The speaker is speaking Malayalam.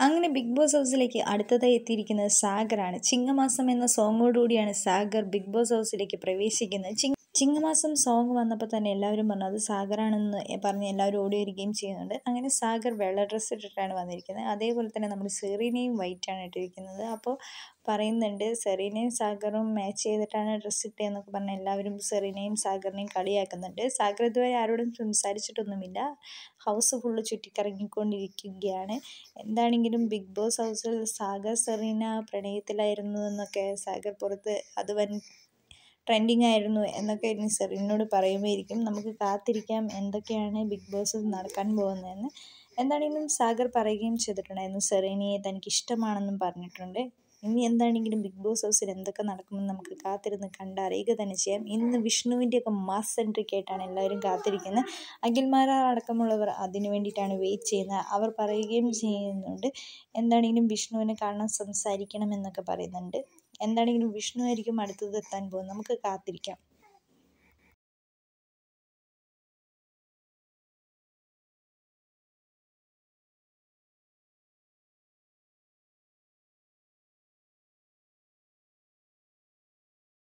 അങ്ങനെ ബിഗ് ബോസ് ഹൗസിലേക്ക് അടുത്തതായി എത്തിയിരിക്കുന്നത് സാഗറാണ് ചിങ്ങമാസം എന്ന സോങ്ങോടുകൂടിയാണ് സാഗർ ബിഗ് ബോസ് ഹൗസിലേക്ക് പ്രവേശിക്കുന്നത് ചിങ്ങ ചിങ്ങമാസം സോങ് വന്നപ്പോൾ തന്നെ എല്ലാവരും പറഞ്ഞു അത് സാഗറാണെന്ന് പറഞ്ഞ് എല്ലാവരും ഓടി വരികയും ചെയ്യുന്നുണ്ട് അങ്ങനെ സാഗർ വെള്ള ഡ്രസ്സ് ഇട്ടിട്ടാണ് വന്നിരിക്കുന്നത് അതേപോലെ തന്നെ നമ്മുടെ സെറീനയും വൈറ്റാണ് ഇട്ടിരിക്കുന്നത് അപ്പോൾ പറയുന്നുണ്ട് സെറീനയും സാഗറും മാച്ച് ചെയ്തിട്ടാണ് ഡ്രസ്സ് ഇട്ടതെന്നൊക്കെ പറഞ്ഞ് എല്ലാവരും സെറീനയും സാഗറിനെയും കളിയാക്കുന്നുണ്ട് സാഗർ ഇതുവരെ ആരോടും സംസാരിച്ചിട്ടൊന്നുമില്ല ഹൗസ് ഫുള്ള് ചുറ്റിക്കറങ്ങിക്കൊണ്ടിരിക്കുകയാണ് എന്താണെങ്കിലും ബിഗ് ബോസ് ഹൗസിൽ സാഗർ സെറീന പ്രണയത്തിലായിരുന്നു എന്നൊക്കെ സാഗർ പുറത്ത് അത് വൻ ട്രെൻഡിങ് ആയിരുന്നു എന്നൊക്കെ ഇനി സെറീനോട് പറയുമായിരിക്കും നമുക്ക് കാത്തിരിക്കാം എന്തൊക്കെയാണ് ബിഗ് ബോസിൽ നടക്കാൻ പോകുന്നതെന്ന് എന്താണെങ്കിലും സാഗർ പറയുകയും ചെയ്തിട്ടുണ്ടായിരുന്നു സെറീനയെ തനിക്ക് ഇഷ്ടമാണെന്നും പറഞ്ഞിട്ടുണ്ട് ഇനി എന്താണെങ്കിലും ബിഗ് ബോസ് ഹൗസിൽ എന്തൊക്കെ നടക്കുമെന്ന് നമുക്ക് കാത്തിരുന്ന് കണ്ടറിയുക തന്നെ ചെയ്യാം ഇന്ന് വിഷ്ണുവിൻ്റെയൊക്കെ മാസ് എൻട്രിക്ക് ആയിട്ടാണ് എല്ലാവരും കാത്തിരിക്കുന്നത് അഖിൽമാര അടക്കമുള്ളവർ അതിനു വേണ്ടിയിട്ടാണ് വെയിറ്റ് ചെയ്യുന്നത് അവർ പറയുകയും ചെയ്യുന്നുണ്ട് എന്താണെങ്കിലും വിഷ്ണുവിനെ കാണാൻ സംസാരിക്കണം എന്നൊക്കെ പറയുന്നുണ്ട് എന്താണെങ്കിലും വിഷ്ണു ആയിരിക്കും അടുത്തത് എത്താൻ പോകുന്നത് നമുക്ക് കാത്തിരിക്കാം